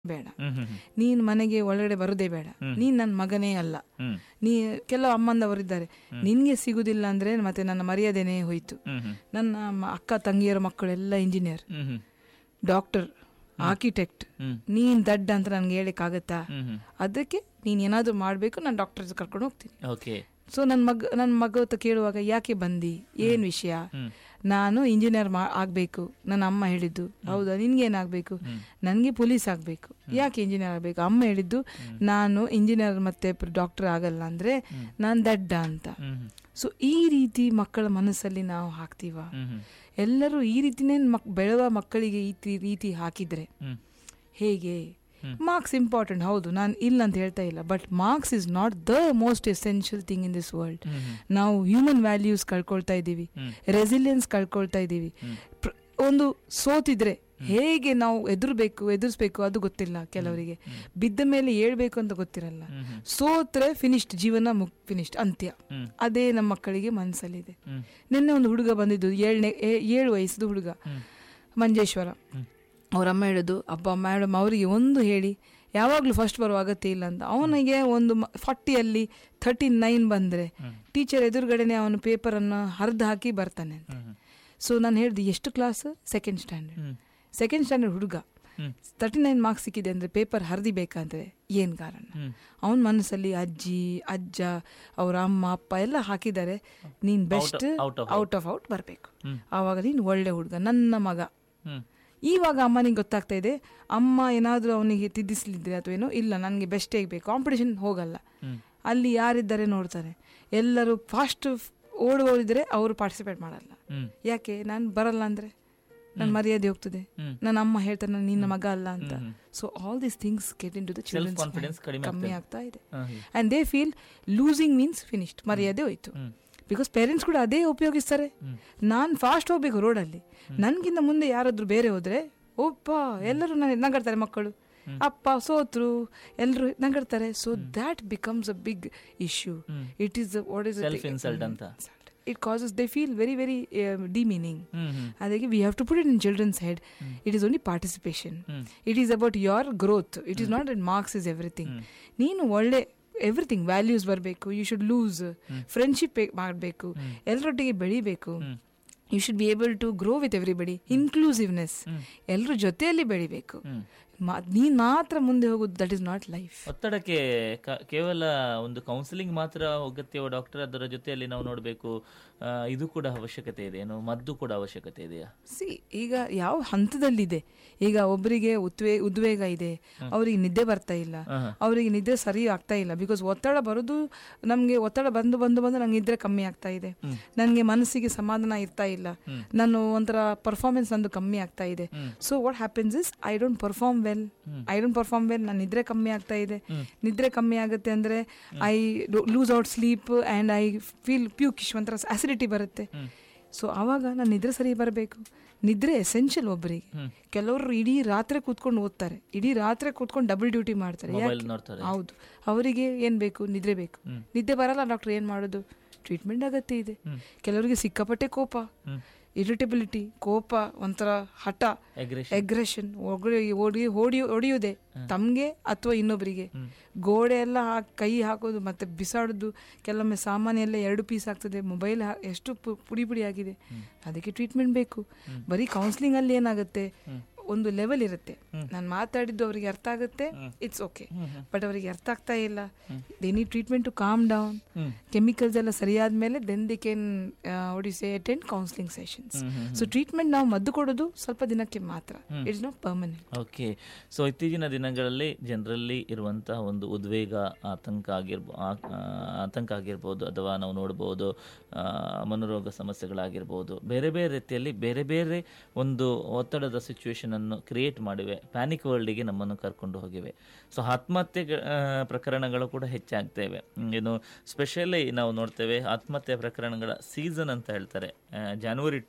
ಬೇಡ ಹ್ಮ್ ಹ್ಮ್ ಹ್ಮ್. ನೀನ್ ಮನೆಗೆ ಒಳಗಡೆ ಬರೋದೇ ಬೇಡ ನೀನ್ ನನ್ನ ಮಗನೇ ಅಲ್ಲ ಹ್ಮ್. ನೀ ಕೆಲವು ಅಮ್ಮಂದವರಿದ್ದಾರೆ ನಿನ್ಗೆ ಸಿಗುದಿಲ್ಲ ಅಂದ್ರೆ ಮತ್ತೆ ನನ್ನ ಮರ್ಯಾದೆನೇ ಹೋಯ್ತು ಹ್ಮ್ ಹ್ಮ್. ನನ್ನ ಮ- ಅಕ್ಕ ತಂಗಿಯರ ಮಕ್ಕಳೆಲ್ಲ engineer hmm hmm. Doctor architect hmm. ನೀನ್ ದಡ್ಡ ಅಂತ ನನ್ಗೆ ಹೇಳಿಕ್ಕಾಗತ್ತಾ ಹ್ಮ್ ಹ್ಮ್. ಅದಕ್ಕೆ ನೀನ್ ಏನಾದ್ರೂ ಮಾಡ್ಬೇಕು ನಾನು ಡಾಕ್ಟರ್ ಕರ್ಕೊಂಡು ಹೋಗ್ತೀನಿ ಓಕೆ ಸೊ ನನ್ನ ಮಗ ನನ್ನ ಮಗ ಹತ್ರ ಕೇಳುವಾಗ ಯಾಕೆ ಬಂದಿ ಏನ್ ವಿಷಯ ಹ್ಮ್. ನಾನು ಇಂಜಿನಿಯರ್ ಮಾ ಆಗ್ಬೇಕು ನನ್ನ ಅಮ್ಮ ಹೇಳಿದ್ದು ಹೌದಾ ನಿನ್ಗೇನಾಗಬೇಕು ನನಗೆ ಪೊಲೀಸ್ ಆಗಬೇಕು ಯಾಕೆ ಇಂಜಿನಿಯರ್ ಆಗಬೇಕು ಅಮ್ಮ ಹೇಳಿದ್ದು ನಾನು ಇಂಜಿನಿಯರ್ ಮತ್ತೆ ಡಾಕ್ಟರ್ ಆಗಲ್ಲ ಅಂದ್ರೆ ನಾನು ದಡ್ಡ ಅಂತ ಹ್ಮ್ ಹ್ಮ್. ಸೊ ಈ ರೀತಿ ಮಕ್ಕಳ ಮನಸ್ಸಲ್ಲಿ ನಾವು ಹಾಕ್ತೀವ ಹ್ಮ್ ಹ್ಮ್. ಎಲ್ಲರೂ ಈ ರೀತಿನೇ ಮಕ್ ಬೆಳೆವ ಮಕ್ಕಳಿಗೆ ಈ ತಿ- ರೀತಿ ಹಾಕಿದ್ರೆ ಹ್ಮ್. ಹೇಗೆ ಮಾರ್ಕ್ಸ್ ಇಂಪಾರ್ಟೆಂಟ್ ಹೌದು ನಾನು ಇಲ್ಲ ಅಂತ ಹೇಳ್ತಾ ಇಲ್ಲ but marks is not the most essential thing in this world hmm hmm. ನಾವು ಹ್ಯೂಮನ್ ವ್ಯಾಲ್ಯೂಸ್ ಕಳ್ಕೊಳ್ತಾ ಇದ್ದೀವಿ ಹ್ಮ್. ರೆಸಿಲಿಯನ್ಸ್ ಕಳ್ಕೊಳ್ತಾ ಇದ್ದೀವಿ ಪ್ರ- ಒಂದು ಸೋತಿದ್ರೆ ಹೇಗೆ ನಾವು ಎದುರ್ಬೇಕು ಎದುರಿಸ್ಬೇಕು ಅದು ಗೊತ್ತಿಲ್ಲ ಕೆಲವರಿಗೆ ಬಿದ್ದ ಮೇಲೆ ಹೇಳ್ಬೇಕು ಅಂತ ಗೊತ್ತಿರಲ್ಲ ಹ್ಮ್ ಹ್ಮ್. ಸೋತ್ರೆ ಫಿನಿಶ್ಡ್ ಜೀವನ ಮುಕ್ ಫಿನಿಶ್ಡ್ ಅಂತ್ಯ ಹ್ಮ್. ಅದೇ ನಮ್ಮ ಮಕ್ಕಳಿಗೆ ಮನಸ್ಸಲ್ಲಿದೆ ಹ್ಮ್. ನಿನ್ನೆ ಒಂದು ಹುಡುಗ ಬಂದಿದ್ದು ಏಳನೇ ಏಳು ವಯಸ್ಸದು ಹುಡುಗ ಮಂಜೇಶ್ವರ ಅವ್ರ ಅಮ್ಮ ಹೇಳೋದು ಅಬ್ಬ ಮೇಡಮ್ ಅವರಿಗೆ ಒಂದು ಹೇಳಿ ಯಾವಾಗಲೂ ಫಸ್ಟ್ ಬರುವ ಅಗತ್ಯ ಇಲ್ಲ ಅಂತ ಅವನಿಗೆ ಒಂದು ಫಾರ್ಟಿಯಲ್ಲಿ ಥರ್ಟಿ ನೈನ್ ಬಂದರೆ ಟೀಚರ್ ಎದುರುಗಡೆನೆ ಅವನು ಪೇಪರನ್ನು ಹರಿದು ಹಾಕಿ ಬರ್ತಾನೆ ಅಂತ ಹ್ಮ್ ಹ್ಮ್. ಸೊ ನಾನು ಹೇಳಿದೆ ಎಷ್ಟು class second standard hmm. Second standard ಹುಡುಗ ಹ್ಮ್. ತರ್ಟಿ ನೈನ್ ಮಾರ್ಕ್ಸ್ ಸಿಕ್ಕಿದೆ ಅಂದರೆ ಪೇಪರ್ ಹರಿದಿಬೇಕಂದ್ರೆ ಏನು ಕಾರಣ ಹ್ಮ್. ಅವನ ಮನಸ್ಸಲ್ಲಿ ಅಜ್ಜಿ ಅಜ್ಜ ಅವರ ಅಮ್ಮ ಅಪ್ಪ ಎಲ್ಲ ಹಾಕಿದ್ದಾರೆ ನೀನು best out of out of out ಬರಬೇಕು ಹ್ಮ್. ಆವಾಗ ನೀನು ಒಳ್ಳೆ ಹುಡುಗ ನನ್ನ ಮಗ ಹ್ಮ್. ಇವಾಗ ಅಮ್ಮನಿಗೆ ಗೊತ್ತಾಗ್ತಾ ಇದೆ ಅಮ್ಮ ಏನಾದರೂ ಅವನಿಗೆ ತಿದ್ದಿಸ್ಲಿದ್ರೆ ಅಥವಾ ಏನೋ ಇಲ್ಲ ನನಗೆ ಬೆಸ್ಟೇ ಬೇಕು ಕಾಂಪಿಟೇಷನ್ ಹೋಗಲ್ಲ ಹ್ಮ್. ಅಲ್ಲಿ ಯಾರಿದ್ದಾರೆ ನೋಡ್ತಾರೆ ಎಲ್ಲರೂ ಫಾಸ್ಟ್ ಓಡುವವರಿದ್ರೆ ಅವರು ಪಾರ್ಟಿಸಿಪೇಟ್ ಮಾಡಲ್ಲ ಹ್ಮ್. ಯಾಕೆ ನಾನು ಬರಲ್ಲ ಅಂದರೆ ನನ್ನ ಮರ್ಯಾದೆ ಹೋಗ್ತದೆ ಹ್ಮ್. ನನ್ನ ಅಮ್ಮ ಹೇಳ್ತಾರೆ ನಾನು ನಿನ್ನ ಮಗ ಅಲ್ಲ ಅಂತ hmm. So all these things get into the Self confidence ಕಡಿಮೆ ಕಮ್ಮಿ ಆಗ್ತಾ ಇದೆ ಹಾ, ಹೀಗೆ. And they feel losing means finished ಮರ್ಯಾದೆ ಹೋಯ್ತು ಹ್ಮ್. ಬಿಕಾಸ್ ಪೇರೆಂಟ್ಸ್ ಕೂಡ ಅದೇ ಉಪಯೋಗಿಸ್ತಾರೆ ನಾನು ಫಾಸ್ಟ್ ಹೋಗ್ಬೇಕು ರೋಡಲ್ಲಿ ನನಗಿಂತ ಮುಂದೆ ಯಾರಾದ್ರೂ ಬೇರೆ ಹೋದ್ರೆ ಒಪ್ಪ ಎಲ್ಲರೂ ನ- ನಗಾಡ್ತಾರೆ ಮಕ್ಕಳು ಅಪ್ಪ ಸೋತ್ರು ಎಲ್ಲರೂ ನಗಾಡ್ತಾರೆ so that becomes a big issue it is what is Self insult ಅಂತ. It causes they feel very very demeaning hmm hmm. ಅದಕ್ಕೆ we have to put it in children's head it is only participation it is about your growth it is not it marks is everything ನೀನು ಒಳ್ಳೆ everything values ಬರಬೇಕು you should lose friendship ಮಾಡಬೇಕು ಎಲ್ಲರೊಟ್ಟಿಗೆ ಬೆಳಿಬೇಕು you should be able to grow with everybody inclusiveness ಎಲ್ಲರ ಜೊತೆಯಲ್ಲಿ ಬೆಳಿಬೇಕು ಮಾ- ನೀನ್ ಮಾತ್ರ ಮುಂದೆ ಹೋಗೋದು ದಟ್ ಇಸ್ ನಾಟ್ ಲೈಫ್ ಒತ್ತಡಕ್ಕೆ ಕ- ಕೇವಲ ಒಂದು ಕೌನ್ಸಿಲಿಂಗ್ ಮಾತ್ರ ಅಗತ್ಯವ ಡಾಕ್ಟರ್ ಅದರ ಜೊತೆಯಲ್ಲಿ ನಾವು ನೋಡಬೇಕು ಇದು ಕೂಡ ಅವಶ್ಯಕತೆ ಇದೆ ಏನು ಮದ್ದು ಕೂಡ ಅವಶ್ಯಕತೆ ಇದೆಯಾ ಸಿ ಈಗ ಯಾವ ಹಂತದಲ್ಲಿದೆ ಈಗ ಒಬ್ಬರಿಗೆ ಉದ್ವೇ ಉದ್ವೇಗ ಇದೆ ಅವರಿಗೆ ನಿದ್ದೆ ಬರ್ತಾ ಇಲ್ಲ ಅವರಿಗೆ ನಿದ್ದೆ ಸರಿ ಆಗ್ತಾ ಇಲ್ಲ ಬಿಕಾಸ್ ಒತ್ತಡ ಬರೋದು ನಮಗೆ ಒತ್ತಡ ಬಂದು ಬಂದು ಬಂದು ನಂಗೆ ನಿದ್ರೆ ಕಮ್ಮಿ ಆಗ್ತಾ ಇದೆ ನನಗೆ ಮನಸ್ಸಿಗೆ ಸಮಾಧಾನ ಇರ್ತಾ ಇಲ್ಲ ನಾನು ಒಂಥರ ಪರ್ಫಾರ್ಮೆನ್ಸ್ ನಂದು ಕಮ್ಮಿ ಆಗ್ತಾ ಇದೆ so what happens is I don't perform well I don't perform well ನನ್ನ ನಿದ್ರೆ ಕಮ್ಮಿ ಆಗ್ತಾ ಇದೆ ನಿದ್ರೆ ಕಮ್ಮಿ ಆಗುತ್ತೆ ಅಂದ್ರೆ I lose out sleep and I feel pukish ಒಂಥರ ಆಸಿಡಿಟಿ ಬರುತ್ತೆ ಸೊ ಆವಾಗ ನಾನು ನಿದ್ರೆ ಸರಿ ಬರಬೇಕು ನಿದ್ರೆ ಎಸೆನ್ಷಿಯಲ್ ಒಬ್ಬರಿಗೆ ಕೆಲವರು ಇಡೀ ರಾತ್ರಿ ಕೂತ್ಕೊಂಡು ಓದ್ತಾರೆ ಇಡೀ ರಾತ್ರಿ ಕೂತ್ಕೊಂಡು ಡಬಲ್ ಡ್ಯೂಟಿ ಮಾಡ್ತಾರೆ ಮೊಬೈಲ್ ಯಾಕೆ? ನೋಡ್ತಾರೆ ಹೌದು ಅವರಿಗೆ ಏನ್ ಬೇಕು ನಿದ್ರೆ ಬೇಕು ನಿದ್ದೆ ಬರಲ್ಲ ಡಾಕ್ಟರ್ ಏನ್ ಮಾಡೋದು ಟ್ರೀಟ್ಮೆಂಟ್ ಅಗತ್ಯ ಇದೆ ಕೆಲವರಿಗೆ ಸಿಕ್ಕಾಪಟ್ಟೆ ಕೋಪ ಇರಿಟಬಿಲಿಟಿ ಕೋಪ ಒಂಥರ ಹಠ Aggression. ಎಗ್ರೆಷನ್ ಓಡಿ ಓಡಿ ಹೊಡಿಯೋದೆ ತಮ್ಗೆ ಅಥವಾ ಇನ್ನೊಬ್ಬರಿಗೆ ಗೋಡೆ ಎಲ್ಲ ಹಾಕ್- ಕೈ ಹಾಕೋದು ಮತ್ತೆ ಬಿಸಾಡೋದು ಕೆಲವೊಮ್ಮೆ ಸಾಮಾನ್ಯ ಎಲ್ಲ ಎರಡು ಪೀಸ್ ಆಗ್ತದೆ ಮೊಬೈಲ್ ಎಷ್ಟು ಪು- ಪುಡಿ ಪುಡಿ ಆಗಿದೆ ಅದಕ್ಕೆ ಟ್ರೀಟ್ಮೆಂಟ್ ಬೇಕು ಬರೀ ಕೌನ್ಸಿಲಿಂಗ್ ಅಲ್ಲಿ ಏನಾಗುತ್ತೆ ಒಂದು ಲೆವೆಲ್ ಇರುತ್ತೆ ನಾನು ಮಾತಾಡಿದ್ದು ಅವರಿಗೆ ಅರ್ಥ ಆಗುತ್ತೆ ಇಟ್ಸ್ ಓಕೆ ಬಟ್ ಅವರಿಗೆ ಅರ್ಥ ಆಗ್ತಾ ಇಲ್ಲ they need treatment to calm down chemicals ಎಲ್ಲ ಸರಿಯಾದ ಮೇಲೆ ದೆನ್ ದಿ ಕೆನ್ ಒಡಿಸೆ attend counselling sessions so treatment ನಾವು ಮದ್ದು ಕೊಡೋದು ಸ್ವಲ್ಪ ದಿನಕ್ಕೆ ಮಾತ್ರ it's not permanent okay so ಇತ್ತೀಚಿನ ದಿನಗಳಲ್ಲಿ ಜನರಲ್ಲಿ ಇರುವಂತಹ ಒಂದು ಉದ್ವೇಗ ಆತಂಕ ಆಗಿರ್ಬೋ ಆ- ಆ, ಆತಂಕ ಆಗಿರ್ಬೋದು ಅಥವಾ ನಾವು ನೋಡ್ಬೋದು ಆ, ಮನೋರೋಗ ಸಮಸ್ಯೆಗಳಾಗಿರ್ಬೋದು ಬೇರೆ ಬೇರೆ ರೀತಿಯಲ್ಲಿ ಬೇರೆ ಬೇರೆ ಒಂದು ಒತ್ತಡದ ಸಿಚುವೇಶನ್ ಅನ್ನು ಕ್ರಿಯೇಟ್ ಮಾಡಿವೆ ಪ್ಯಾನಿಕ್ ವರ್ಲ್ಡಿಗೆ ನಮ್ಮನ್ನು ಕರ್ಕೊಂಡು ಹೋಗಿವೆ ಸೊ ಆತ್ಮಹತ್ಯೆ ಆ, ಪ್ರಕರಣಗಳು ಕೂಡ ಹೆಚ್ಚಾಗ್ತೇವೆ ಹ್ಮ್, ಏನು ಸ್ಪೆಷಲಿ ನಾವು ನೋಡ್ತೇವೆ ಆತ್ಮಹತ್ಯೆ ಪ್ರಕರಣಗಳ ಸೀಸನ್ ಅಂತ ಹೇಳ್ತಾರೆ ಜಾನ್ವರಿ ಟು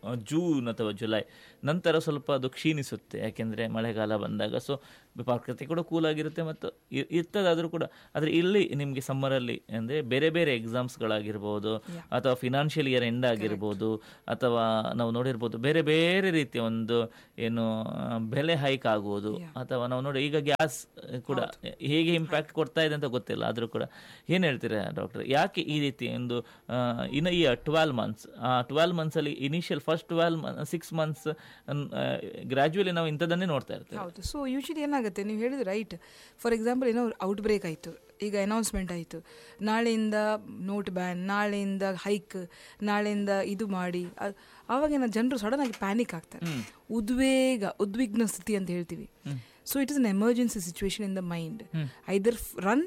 ಆ, ಜೂನ್ ಅಥವಾ ಜುಲೈ ನಂತರ ಸ್ವಲ್ಪ ಅದು ಕ್ಷೀಣಿಸುತ್ತೆ ಯಾಕೆಂದರೆ ಮಳೆಗಾಲ ಬಂದಾಗ ಸೊ ಪ್ರಕೃತಿ ಕೂಡ ಕೂಲ್ ಆಗಿರುತ್ತೆ ಮತ್ತು ಇ- ಇರ್ತದಾದರೂ ಕೂಡ ಆದರೆ ಇಲ್ಲಿ ನಿಮಗೆ ಸಮ್ಮರಲ್ಲಿ ಅಂದರೆ ಬೇರೆ ಬೇರೆ ಎಕ್ಸಾಮ್ಸ್ಗಳಾಗಿರ್ಬೋದು ಅಥವಾ ಫಿನಾನ್ಷಿಯಲ್ ಇಯರ್ ಎಂಡ್ ಆಗಿರ್ಬೋದು ಅಥವಾ ನಾವು ನೋಡಿರ್ಬೋದು ಬೇರೆ ಬೇರೆ ರೀತಿಯ ಒಂದು ಏನು ಆ, ಬೆಲೆ ಹೈಕ್ ಆಗುವುದು ಅಥವಾ ನಾವು ನೋಡಿ ಈಗ ಗ್ಯಾಸ್ ಕೂಡ ಹೇಗೆ ಇಂಪ್ಯಾಕ್ಟ್ ಕೊಡ್ತಾ ಇದೆ ಅಂತ ಗೊತ್ತಿಲ್ಲ ಆದರೂ ಕೂಡ ಏನು ಹೇಳ್ತೀರಾ ಡಾಕ್ಟರ್ ಯಾಕೆ ಈ ರೀತಿ ಒಂದು ಇನ್ನು ಈ ಟ್ವೆಲ್ ಮಂತ್ಸ್ ಆ ಟ್ವೆಲ್ ಮಂತ್ಸಲ್ಲಿ initial first twelve six months gradually ನಾವು ಇಂಥದ್ದನ್ನೇ ನೋಡ್ತಾ ಇರ್ತೇವೆ ಹೌದು ಸೊ ಯೂಶಲಿ ಏನಾಗುತ್ತೆ ನೀವು ಹೇಳಿದ್ರೆ ರೈಟ್ ಫಾರ್ ಎಕ್ಸಾಂಪಲ್ ಏನೋ ಔಟ್ ಬ್ರೇಕ್ ಆಯಿತು ಈಗ ಅನೌನ್ಸ್ಮೆಂಟ್ ಆಯಿತು ನಾಳೆಯಿಂದ ನೋಟ್ ಬ್ಯಾನ್ ನಾಳೆಯಿಂದ ಹೈಕ್ ನಾಳೆಯಿಂದ ಇದು ಮಾಡಿ ಅ- ಆವಾಗಿನ ಜನರು ಸಡನ್ ಆಗಿ ಪ್ಯಾನಿಕ್ ಆಗ್ತಾರೆ ಉದ್ವೇಗ ಉದ್ವಿಗ್ನ ಸ್ಥಿತಿ ಅಂತ ಹೇಳ್ತೀವಿ so it is an emergency situation in the mind either run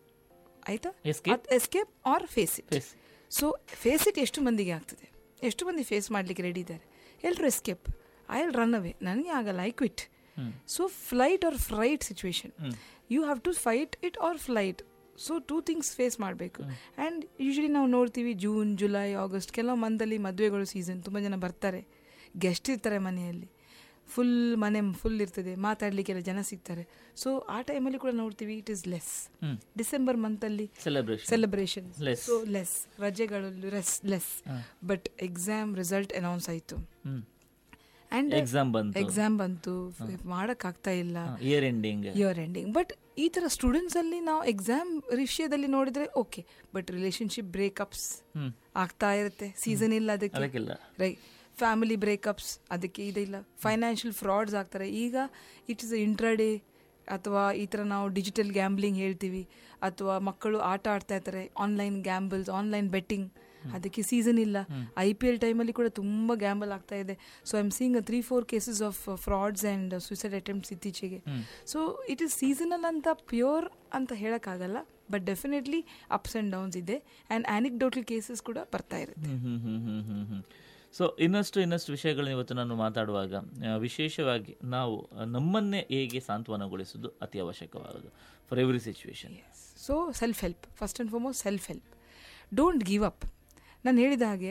ಆಯ್ತಾ Escape? Escape or face it Face. So face it ಎಷ್ಟು ಮಂದಿಗೆ ಆಗ್ತದೆ ಎಷ್ಟು ಮಂದಿ ಫೇಸ್ ಮಾಡಲಿಕ್ಕೆ ರೆಡಿ ಇದ್ದಾರೆ ಎಲ್ಲರೂ escape I will run away ನನಗೆ ಆಗಲ್ಲ I quit so flight or fright situation you have to fight it or flight so two things face ಮಾಡಬೇಕು ಆ್ಯಂಡ್ ಯೂಶಲಿ ನಾವು ನೋಡ್ತೀವಿ ಜೂನ್ ಜುಲೈ ಆಗಸ್ಟ್ ಕೆಲವು ಮಂತಲ್ಲಿ ಮದುವೆಗಳು ಸೀಸನ್ ತುಂಬ ಜನ ಬರ್ತಾರೆ ಗೆಸ್ಟ್ ಇರ್ತಾರೆ ಮನೆಯಲ್ಲಿ ಫುಲ್ ಮನೆ ಫುಲ್ ಇರ್ತದೆ ಮಾತಾಡಲಿಕ್ಕೆಲ್ಲ ಜನ ಸಿಗ್ತಾರೆ ಸೊ ಆ ಟೈಮಲ್ಲಿ ಕೂಡ ನೋಡ್ತೀವಿ it is less hmm. December ಮಂತಲ್ಲಿ celebration celebration Less. So less ರಜೆಗಳು less less but exam result announce ಆಯಿತು ಹ್ಮ್ ಆ್ಯಂಡ್ ಎಕ್ಸಾಮ್ ಬಂತು ಎಕ್ಸಾಮ್ ಬಂತು ಮಾಡೋಕ್ಕಾಗ್ತಾ ಇಲ್ಲ year ending year ending but ಈ ಥರ ಸ್ಟೂಡೆಂಟ್ಸಲ್ಲಿ ನಾವು ಎಕ್ಸಾಮ್ ವಿಷಯದಲ್ಲಿ ನೋಡಿದರೆ okay but relationship breakups hmm ಆಗ್ತಾ ಇರುತ್ತೆ ಸೀಸನ್ ಇಲ್ಲ ಅದಕ್ಕೆ ಅದಕ್ಕಿಲ್ಲ ರೈಟ್ ಫ್ಯಾಮಿಲಿ ಬ್ರೇಕಪ್ಸ್ ಅದಕ್ಕೆ ಇದಿಲ್ಲ ಫೈನಾನ್ಷಿಯಲ್ ಫ್ರಾಡ್ಸ್ ಆಗ್ತಾರೆ ಈಗ ಇಟ್ ಇಸ್ ಇಂಟ್ರಾಡೇ ಅಥವಾ ಈ ಥರ ನಾವು ಡಿಜಿಟಲ್ ಗ್ಯಾಂಬ್ಲಿಂಗ್ ಹೇಳ್ತೀವಿ ಅಥವಾ ಮಕ್ಕಳು ಆಟ ಆಡ್ತಾ ಇರ್ತಾರೆ ಆನ್ಲೈನ್ ಗ್ಯಾಂಬಲ್ಸ್ ಆನ್ಲೈನ್ ಬೆಟ್ಟಿಂಗ್ ಅದಕ್ಕೆ ಸೀಸನ್ ಇಲ್ಲ ಐ ಪಿ ಎಲ್ ಟೈಮಲ್ಲಿ ಕೂಡ ತುಂಬ ಗ್ಯಾಂಬಲ್ ಆಗ್ತಾ ಇದೆ so I am seeing three four cases of frauds and suicide attempts ಇತ್ತೀಚೆಗೆ ಸೊ ಇಟ್ ಇಸ್ ಸೀಸನಲ್ ಅಂತ ಪ್ಯೂರ್ ಅಂತ ಹೇಳೋಕ್ಕಾಗಲ್ಲ but definitely ups and downs ಇದೆ ಆ್ಯಂಡ್ ಆನಿಕ್ಡೋಟಲ್ ಕೇಸಸ್ ಕೂಡ ಬರ್ತಾ ಇರುತ್ತೆ ಹ್ಮ್ ಹ್ಮ್ ಹ್ಮ್ ಹ್ಮ್ ಹ್ಮ್ ಹ್ಮ್ ಸೊ ಇನ್ನಷ್ಟು ಇನ್ನಷ್ಟು ವಿಷಯಗಳನ್ನ ಇವತ್ತು ನಾನು ಮಾತಾಡುವಾಗ ಆ, ವಿಶೇಷವಾಗಿ ನಾವು ಆ, ನಮ್ಮನ್ನೇ ಹೇಗೆ ಸಾಂತ್ವನಗೊಳಿಸುವುದು ಅತಿ ಅವಶ್ಯಕವಾಗುವುದು for every situation so self help first and foremost self help don't give up ನಾನು ಹೇಳಿದ ಹಾಗೆ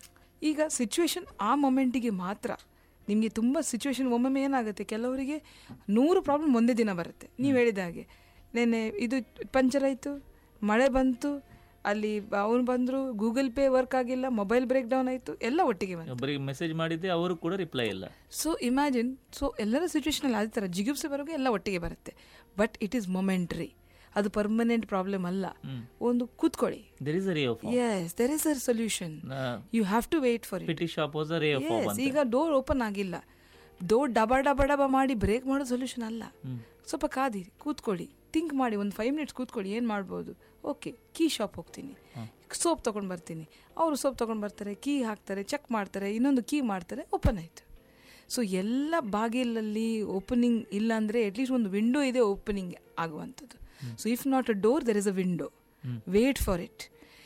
ಈಗ ಸಿಚುವೇಶನ್ ಆ ಮೊಮೆಂಟಿಗೆ ಮಾತ್ರ ನಿಮಗೆ ತುಂಬ ಸಿಚುವೇಶನ್ ಒಮ್ಮೊಮ್ಮೆ ಏನಾಗುತ್ತೆ ಕೆಲವರಿಗೆ ನೂರು ಪ್ರಾಬ್ಲಮ್ ಒಂದೇ ದಿನ ಬರುತ್ತೆ ನೀವು ಹೇಳಿದ ಹಾಗೆ ನೆನ್ನೆ ಇದು ಪಂಚರ್ ಆಯಿತು ಮಳೆ ಬಂತು ಅಲ್ಲಿ ಅವನು ಬಂದರು ಗೂಗಲ್ ಪೇ ವರ್ಕ್ ಆಗಿಲ್ಲ ಮೊಬೈಲ್ ಬ್ರೇಕ್ ಡೌನ್ ಆಯಿತು ಎಲ್ಲ ಒಟ್ಟಿಗೆ ಬಂತು ಒಬ್ಬರಿಗೆ ಮೆಸೇಜ್ ಮಾಡಿದ್ದೆ ಅವರು ಕೂಡ ರಿಪ್ಲೈ ಇಲ್ಲ ಸೊ ಇಮ್ಯಾಜಿನ್ ಸೊ ಎಲ್ಲರ ಸಿಚುವೇಶನಲ್ಲಿ ಅದೇ ಥರ ಜಿಗುಪ್ಸೆ ಬರೋಕೆ ಎಲ್ಲ ಒಟ್ಟಿಗೆ ಬರುತ್ತೆ ಬಟ್ ಇಟ್ ಈಸ್ ಮೊಮೆಂಟ್ರಿ ಅದು ಪರ್ಮನೆಂಟ್ ಪ್ರಾಬ್ಲಮ್ ಅಲ್ಲ ಒಂದು ಕೂತ್ಕೊಳ್ಳಿ there is a ray of hope there is a solution you have to wait for it pity shop was a ray of hope ಈಗ ಡೋರ್ ಓಪನ್ ಆಗಿಲ್ಲ door ಡಬ ಡಬ ಡಬ ಮಾಡಿ ಬ್ರೇಕ್ ಮಾಡೋ ಸೊಲ್ಯೂಷನ್ ಅಲ್ಲ ಸ್ವಲ್ಪ ಕಾದಿರಿ ಕೂತ್ಕೊಳ್ಳಿ ಥಿಂಕ್ ಮಾಡಿ ಒಂದು ಫೈವ್ ಮಿನಿಟ್ಸ್ ಕೂತ್ಕೊಳ್ಳಿ ಏನು ಮಾಡ್ಬೋದು ಓಕೆ ಕೀ ಶಾಪ್ ಹೋಗ್ತೀನಿ ಸೋಪ್ ತೊಗೊಂಡು ಬರ್ತೀನಿ ಅವರು ಸೋಪ್ ತೊಗೊಂಡು ಬರ್ತಾರೆ ಕೀ ಹಾಕ್ತಾರೆ ಚೆಕ್ ಮಾಡ್ತಾರೆ ಇನ್ನೊಂದು ಕೀ ಮಾಡ್ತಾರೆ ಓಪನ್ ಆಯಿತು ಸೊ ಎಲ್ಲ ಬಾಗಿಲಲ್ಲಿ ಓಪನಿಂಗ್ ಇಲ್ಲ ಅಂದರೆ ಅಟ್ಲೀಸ್ಟ್ ಒಂದು ವಿಂಡೋ ಇದೆ ಓಪನಿಂಗ್ ಆಗುವಂಥದ್ದು so if not a door there is a window wait for it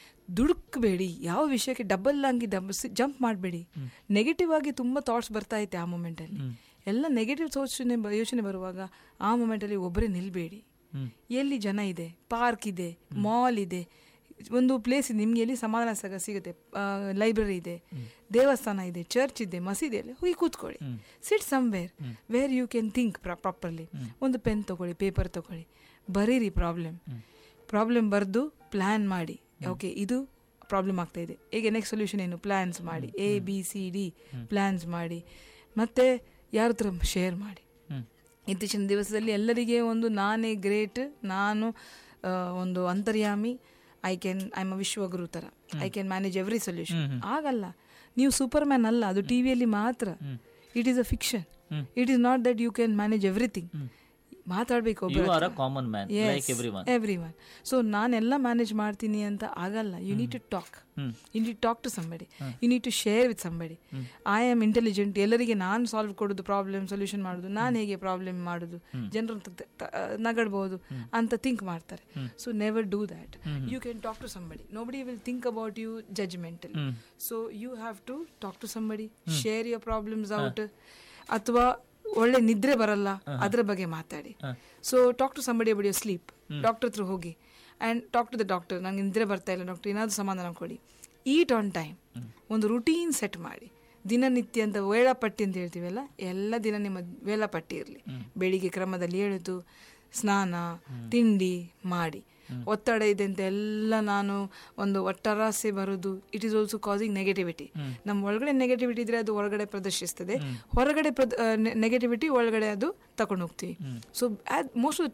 ದುಡುಕ್ಬೇಡಿ ಯಾವ ವಿಷಯಕ್ಕೆ ಡಬಲ್ ಆಗಿ ಡಬ್ ಜಂಪ್ ಮಾಡಬೇಡಿ ನೆಗೆಟಿವ್ ಆಗಿ ತುಂಬ ಥಾಟ್ಸ್ ಬರ್ತಾ ಐತೆ ಆ ಮೊಮೆಂಟಲ್ಲಿ ಎಲ್ಲ ನೆಗೆಟಿವ್ ಯೋಚನೆ ಬ- ಯೋಚನೆ ಬರುವಾಗ ಆ ಮೊಮೆಂಟಲ್ಲಿ ಒಬ್ಬರೇ ನಿಲ್ಬೇಡಿ ಎಲ್ಲಿ ಜನ ಇದೆ ಪಾರ್ಕ್ ಇದೆ ಮಾಲ್ ಇದೆ ಒಂದು ಪ್ಲೇಸ್ ಇದೆ ನಿಮ್ಗೆ ಎಲ್ಲಿ ಸಮಾಧಾನ ಸಗ ಸಿಗುತ್ತೆ ಲೈಬ್ರರಿ ಇದೆ ದೇವಸ್ಥಾನ ಇದೆ ಚರ್ಚ್ ಇದೆ ಮಸೀದಿಯಲ್ಲಿ ಹೋಗಿ ಕೂತ್ಕೊಳ್ಳಿ sit somewhere where you can think properly ಒಂದು ಪೆನ್ ತಗೊಳ್ಳಿ ಪೇಪರ್ ತಗೊಳ್ಳಿ ಬರೀರಿ ಪ್ರಾಬ್ಲಮ್ ಪ್ರಾಬ್ಲಮ್ ಬರೆದು ಪ್ಲ್ಯಾನ್ ಮಾಡಿ ಓಕೆ ಇದು ಪ್ರಾಬ್ಲಮ್ ಆಗ್ತಾ ಇದೆ ಈಗ ನೆಕ್ಸ್ಟ್ ಸೊಲ್ಯೂಷನ್ ಏನು ಪ್ಲ್ಯಾನ್ಸ್ ಮಾಡಿ A B C D plans ಮಾಡಿ ಮತ್ತು ಯಾರ ಹತ್ರ ಶೇರ್ ಮಾಡಿ ಇತ್ತೀಚಿನ ದಿವಸದಲ್ಲಿ ಎಲ್ಲರಿಗೆ ಒಂದು ನಾನೇ ಗ್ರೇಟ್ ನಾನು ಆ, ಒಂದು ಅಂತರ್ಯಾಮಿ ಐ ಕ್ಯಾನ್ ಐ ಎಮ್ ವಿಶ್ವಗುರು ಥರ I can manage every solution ಆಗಲ್ಲ ನೀವು ಸೂಪರ್ ಮ್ಯಾನ್ ಅಲ್ಲ ಅದು ಟಿ ವಿಯಲ್ಲಿ ಮಾತ್ರ it is a fiction it is not that you can manage everything ಮಾತಾಡಬೇಕು you are a common man like everyone everyone so ನಾನೆಲ್ಲ ಮ್ಯಾನೇಜ್ ಮಾಡ್ತೀನಿ ಅಂತ ಆಗಲ್ಲ you need to talk you need talk to somebody you need to share with somebody I am intelligent ಎಲ್ಲರಿಗೆ ನಾನು solve ಕೊಡೋದು problem solution ಮಾಡೋದು ನಾನು ಹೇಗೆ ಪ್ರಾಬ್ಲಮ್ ಮಾಡೋದು ಜನರು ನಗಡ್ಬೋದು ಅಂತ ಥಿಂಕ್ ಮಾಡ್ತಾರೆ so never do that you can talk to somebody nobody will think about you judgmental so you have to talk to somebody share your problems out ಅಥವಾ ಒಳ್ಳೆ ನಿದ್ರೆ ಬರಲ್ಲ ಅದರ ಬಗ್ಗೆ ಮಾತಾಡಿ so talk to somebody about sleep doctor ಹತ್ರ ಹೋಗಿ and talk to the doctor ನಂಗೆ ನಿದ್ರೆ ಬರ್ತಾ ಇಲ್ಲ ಡಾಕ್ಟರ್ ಏನಾದರೂ ಸಮಾಧಾನ ಕೊಡಿ ಈಟ್ ಆನ್ ಟೈಮ್ ಒಂದು ರುಟೀನ್ ಸೆಟ್ ಮಾಡಿ ದಿನನಿತ್ಯ ಅಂತ ವೇಳಾಪಟ್ಟಿ ಅಂತ ಹೇಳ್ತೀವಲ್ಲ ಎಲ್ಲ ದಿನ ನಿಮ್ಮ ವೇಳಾಪಟ್ಟಿ ಇರಲಿ ಬೆಳಿಗ್ಗೆ ಕ್ರಮದಲ್ಲಿ ಹೇಳುದು ಸ್ನಾನ ತಿಂಡಿ ಮಾಡಿ ಒತ್ತಡ ಇದೆ ಅಂತ ಎಲ್ಲ ನಾನು ಒಂದು ಒಟ್ಟರಾಸೆ ಬರುದು it is also causing negativity ನಮ್ಮ ಒಳಗಡೆ ನೆಗೆಟಿವಿಟಿ ಇದ್ರೆ ಅದು ಹೊರಗಡೆ ಪ್ರದರ್ಶಿಸ್ತದೆ ಹೊರಗಡೆ ನೆಗೆಟಿವಿಟಿ ಒಳಗಡೆ ಅದು ತಗೊಂಡು ಹೋಗ್ತೀವಿ ಸೊ ಮೋಸ್ಟ್ ಆಫ್